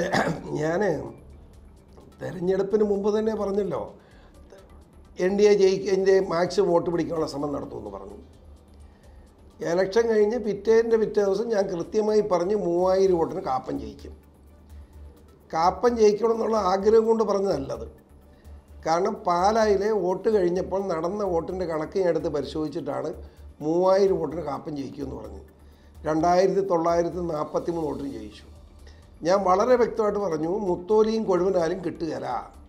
ഞാൻ തെരഞ്ഞെടുപ്പിന് മുമ്പ് തന്നെ പറഞ്ഞല്ലോ എൻ ഡി എ ജയിക്കതിൻ്റെ മാക്സിമം വോട്ട് പിടിക്കാനുള്ള ശ്രമം നടത്തുമെന്ന് പറഞ്ഞു എലക്ഷൻ കഴിഞ്ഞ് പിറ്റേൻ്റെ പിറ്റേ ദിവസം ഞാൻ കൃത്യമായി പറഞ്ഞ് മൂവായിരം വോട്ടിന് കാപ്പൻ ജയിക്കും കാപ്പൻ ജയിക്കണം എന്നുള്ള ആഗ്രഹം കൊണ്ട് പറഞ്ഞതല്ലത് കാരണം പാലായിലെ വോട്ട് കഴിഞ്ഞപ്പോൾ നടന്ന വോട്ടിൻ്റെ കണക്ക് ഞാൻ എടുത്ത് പരിശോധിച്ചിട്ടാണ് മൂവായിരം വോട്ടിന് കാപ്പൻ ജയിക്കുമെന്ന് പറഞ്ഞു രണ്ടായിരത്തി തൊള്ളായിരത്തി നാൽപ്പത്തി മൂന്ന് വോട്ടിന് ജയിച്ചു ഞാൻ വളരെ വ്യക്തമായിട്ട് പറഞ്ഞു മുത്തോലിയും കൊഴുവനാലും കിട്ടുകയില്ല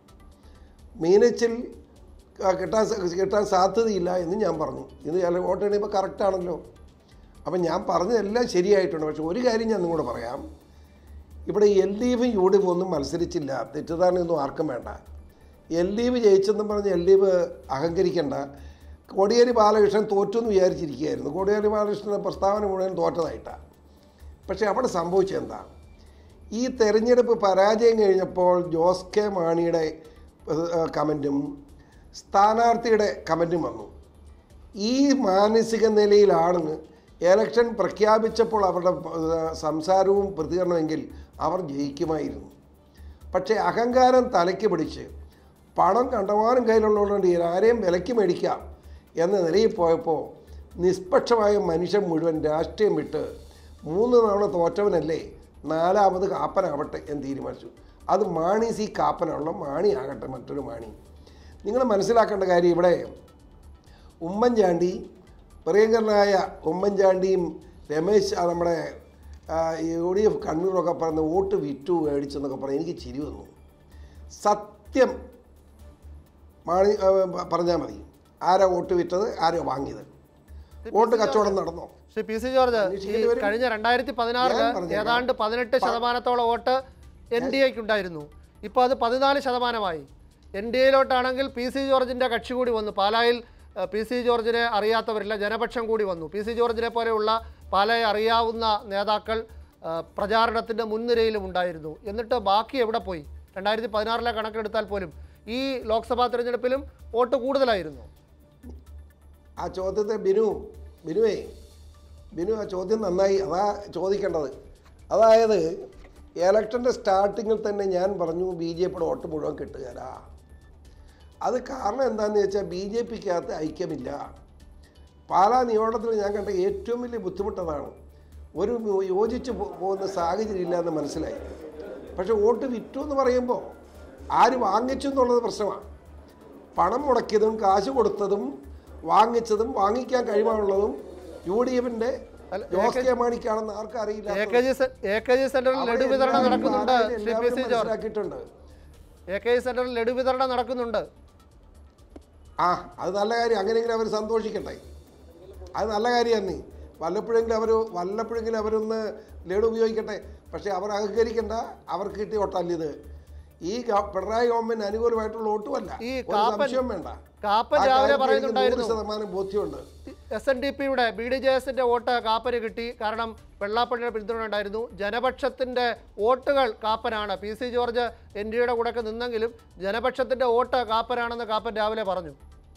മീനച്ചിൽ ആ, കിട്ടാൻ സ- കിട്ടാൻ സാധ്യതയില്ല എന്ന് ഞാൻ പറഞ്ഞു ഇത് ചില വോട്ട് എണ്ണിയപ്പോൾ കറക്റ്റാണല്ലോ അപ്പം ഞാൻ പറഞ്ഞതെല്ലാം ശരിയായിട്ടുണ്ട് പക്ഷെ ഒരു കാര്യം ഞാൻ നിങ്ങളോട് പറയാം ഇവിടെ എൽ ഡി എഫും യു ഡി എഫും ഒന്നും മത്സരിച്ചില്ല തെറ്റിദ്ധാരണയൊന്നും ആർക്കും വേണ്ട എൽ ഡി എഫ് ജയിച്ചെന്നും പറഞ്ഞ് എൽ ഡി എഫ് അഹങ്കരിക്കേണ്ട കോടിയേരി ബാലകൃഷ്ണൻ തോറ്റു എന്ന് വിചാരിച്ചിരിക്കുകയായിരുന്നു കോടിയേരി ബാലകൃഷ്ണൻ്റെ പ്രസ്താവന മുഴുവൻ തോറ്റതായിട്ടാണ് പക്ഷേ അവിടെ സംഭവിച്ചെന്താ ഈ തെരഞ്ഞെടുപ്പ് പരാജയം കഴിഞ്ഞപ്പോൾ ജോസ് കെ മാണിയുടെ ഏഹ്, കമൻറ്റും സ്ഥാനാർത്ഥിയുടെ കമൻറ്റും വന്നു ഈ മാനസിക നിലയിലാണ് എലക്ഷൻ പ്രഖ്യാപിച്ചപ്പോൾ അവരുടെ ഏഹ്, സംസാരവും പ്രതികരണമെങ്കിൽ അവർ ജയിക്കുമായിരുന്നു പക്ഷേ അഹങ്കാരം തലയ്ക്ക് പിടിച്ച് പണം കണ്ടമാനം കയ്യിലുള്ളതുകൊണ്ട് ആരെയും വിലയ്ക്ക് മേടിക്കാം എന്ന നിലയിൽ പോയപ്പോൾ നിഷ്പക്ഷമായ മനുഷ്യൻ മുഴുവൻ രാഷ്ട്രീയം വിട്ട് മൂന്ന് തവണ തോറ്റവനല്ലേ നാലാമത് കാപ്പനാവട്ടെ എന്ന് തീരുമാനിച്ചു അത് മാണി സി കാപ്പനുള്ള മാണി ആകട്ടെ മറ്റൊരു മാണി നിങ്ങൾ മനസ്സിലാക്കേണ്ട കാര്യം ഇവിടെ ഉമ്മൻചാണ്ടി പ്രിയങ്കരനായ ഉമ്മൻചാണ്ടിയും രമേശ് ആ, നമ്മുടെ യു ഡി എഫ് കണ്ണൂരൊക്കെ പറഞ്ഞ വോട്ട് വിറ്റു മേടിച്ചെന്നൊക്കെ പറഞ്ഞ് എനിക്ക് ചിരി വന്നു സത്യം മാണി പറഞ്ഞാൽ മതി ആരാ വോട്ട് വിറ്റത് ആരാ വാങ്ങിയത് വോട്ട് കച്ചവടം നടന്നോ ശ്രീ പി സി ജോർജ് ഈ അന്വേഷിക്കേണ്ടി വരും. കഴിഞ്ഞ രണ്ടായിരത്തി പതിനാറില് ഞാൻ പറഞ്ഞേക്കാം. ഏതാണ്ട് പതിനെട്ട് ശതമാനത്തോളം വോട്ട് എൻ ഡി എക്ക് ഉണ്ടായിരുന്നു ഇപ്പോൾ അത് പതിനാല് ശതമാനമായി എൻ ഡി എയിലോട്ടാണെങ്കിൽ പി സി ജോർജിൻ്റെ കക്ഷി കൂടി വന്നു പാലായിൽ ഏഹ്, പി സി ജോർജിനെ അറിയാത്തവരില്ല ജനപക്ഷം കൂടി വന്നു പി സി ജോർജിനെ പോലെയുള്ള പാലയെ അറിയാവുന്ന നേതാക്കൾ ഏഹ്, പ്രചാരണത്തിൻ്റെ മുൻനിരയിലും ഉണ്ടായിരുന്നു എന്നിട്ട് ബാക്കി എവിടെ പോയി രണ്ടായിരത്തി പതിനാറിലെ കണക്കെടുത്താൽ പോലും ഈ ലോക്സഭാ തിരഞ്ഞെടുപ്പിലും വോട്ട് കൂടുതലായിരുന്നു ആ ചോദ്യത്തെ ബിനു ബിനുവേ ബിനു ആ ചോദ്യം നന്നായി അതാ ചോദിക്കേണ്ടത് അതായത് ഇലക്ഷൻ്റെ സ്റ്റാർട്ടിങ്ങിൽ തന്നെ ഞാൻ പറഞ്ഞു ബി ജെ പിയുടെ വോട്ട് മുഴുവൻ കിട്ടുകയില്ല അത് കാരണം എന്താണെന്ന് വെച്ചാൽ ബി ജെ പിക്കകത്ത് ഐക്യമില്ല പാലാ നിയമനത്തിൽ ഞാൻ കണ്ട ഏറ്റവും വലിയ ബുദ്ധിമുട്ടതാണ് ഒരു യോജിച്ച് പോ- പോകുന്ന സാഹചര്യം ഇല്ല എന്ന് മനസ്സിലായി പക്ഷെ വോട്ട് വിറ്റു എന്ന് പറയുമ്പോൾ ആര് വാങ്ങിച്ചു എന്നുള്ളത് പ്രശ്നമാണ് പണം മുടക്കിയതും കാശ് കൊടുത്തതും വാങ്ങിച്ചതും വാങ്ങിക്കാൻ കഴിവുള്ളതും യു ഡി എഫിന്റെ അല്ല, ജോസ് കെ മാണിക്കാണെന്ന് ആർക്കും അറിയില്ല എ കെ ജി സെ- എ കെ ജി സെന്ററിൽ ലഡു വിതരണം നടക്കുന്നുണ്ട് ശ്രീ പി സി ജോർജ് മനസ്സിലാക്കിയിട്ടുണ്ട് എ കെ ജി സെന്ററിൽ ലഡു വിതരണം നടക്കുന്നുണ്ട് ആ അത് നല്ല കാര്യം അങ്ങനെയെങ്കിലും അവർ സന്തോഷിക്കട്ടെ അത് നല്ല കാര്യമാണ് വല്ലപ്പോഴെങ്കിലും അവർ വല്ലപ്പോഴെങ്കിലും അവരൊന്ന് ലഡു ഉപയോഗിക്കട്ടെ പക്ഷേ അവർ അഹങ്കരിക്കണ്ട അവർക്ക് കിട്ടിയ വോട്ടല്ല ഇത് ഈ ഗവ- പിണറായി ഗവൺമെന്റ് അനുകൂലമായിട്ടുള്ള വോട്ടുമല്ല ഈ ഒരു കാപ്പൻ- സംശയം വേണ്ട കാപ്പൻ ആ രാവിലെ കാര്യത്തിൽ എനിക്ക് പറയുന്നുണ്ടായിരുന്നു. നൂറ് ശതമാനം ബോധ്യമുണ്ട് എസ് എൻ ഡി പിയുടെ ബി ഡി ജെ എസിന്റെ വോട്ട് കാപ്പന് കിട്ടി കാരണം വെള്ളാപ്പള്ളിയുടെ പിന്തുണ ഉണ്ടായിരുന്നു ജനപക്ഷത്തിന്റെ വോട്ടുകൾ കാപ്പനാണ് P C George N D എയുടെ കൂടെ നിന്നെങ്കിലും ജനപക്ഷത്തിന്റെ വോട്ട് കാപ്പനാണെന്ന് കാപ്പൻ രാവിലെ പറഞ്ഞു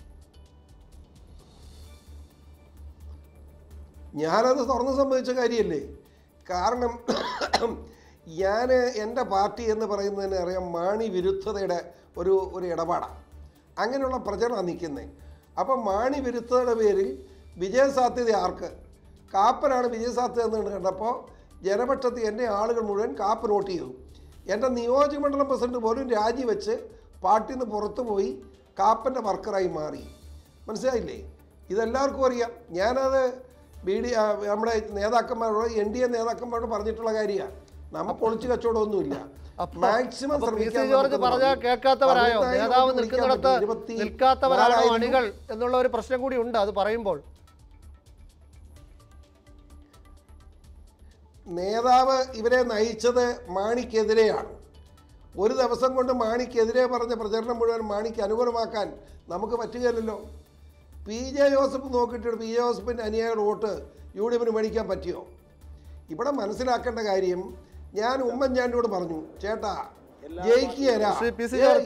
ഞാനത് തുറന്ന് സംബന്ധിച്ച കാര്യമല്ലേ കാരണം ഞാൻ എൻ്റെ പാർട്ടി എന്ന് പറയുന്നതിന് അറിയാം മാണി വിരുദ്ധതയുടെ ഒരു ഒരു ഇടപാടാണ് അങ്ങനെയുള്ള പ്രചരണമാണ് നിൽക്കുന്നത് അപ്പം മാണി വിരുദ്ധതയുടെ പേരിൽ വിജയസാധ്യത ആർക്ക് കാപ്പനാണ് വിജയസാധ്യത എന്ന് കണ്ടപ്പോൾ ജനപക്ഷത്ത് എൻ്റെ ആളുകൾ മുഴുവൻ കാപ്പ് നോട്ട് ചെയ്തു എൻ്റെ നിയോജകമണ്ഡലം പ്രസിഡന്റ് പോലും രാജിവെച്ച് പാർട്ടിയിൽ നിന്ന് പുറത്തു പോയി കാപ്പൻ്റെ വർക്കറായി മാറി മനസ്സിലായില്ലേ ഇതെല്ലാവർക്കും അറിയാം ഞാനത് ബി ഡി ആ, നമ്മുടെ നേതാക്കന്മാരോട് എൻ ഡി എ നേതാക്കന്മാരോട് പറഞ്ഞിട്ടുള്ള കാര്യമാണ് നമുക്ക് ഒളിച്ചു കച്ചവടമൊന്നുമില്ല അപ്പൊ- മാക്സിമം അപ്പൊ പി സി ശ്രമിക്കാൻ ജോർജ് നമുക്ക് പറഞ്ഞാൽ നോക്കാം. കേൾക്കാത്തവരായോ പതിനെട്ടായിരം നേതാവ് വോട്ട് വിളിക്കാൻ നിൽക്കുന്നിടത്ത് പറ്റും. ഇരുപത്തി നിൽക്കാത്തവരാണോ നാലായിരം അണികൾ എന്നുള്ള ഒരു പ്രശ്നം കൂടി ഉണ്ട് അത് പറയുമ്പോൾ നേതാവ് ഇവരെ നയിച്ചത് മാണിക്കെതിരെയാണ് ഒരു ദിവസം കൊണ്ട് മാണിക്കെതിരെ പറഞ്ഞ പ്രചരണം മുഴുവൻ മാണിക്ക് അനുകൂലമാക്കാൻ നമുക്ക് പറ്റുകയില്ലല്ലോ പി ജെ ജോസഫ് നോക്കിയിട്ട് പി ജെ ജോസഫിൻ്റെ അനുയായികളുടെ വോട്ട് യു ഡി എഫിന് മേടിക്കാൻ പറ്റിയോ ഇവിടെ മനസ്സിലാക്കേണ്ട കാര്യം ഞാൻ ഉമ്മൻചാണ്ടിയോട് പറഞ്ഞു ചേട്ടാ ജയിക്കുകയല്ല ശ്രീ പി സി ജോർജ്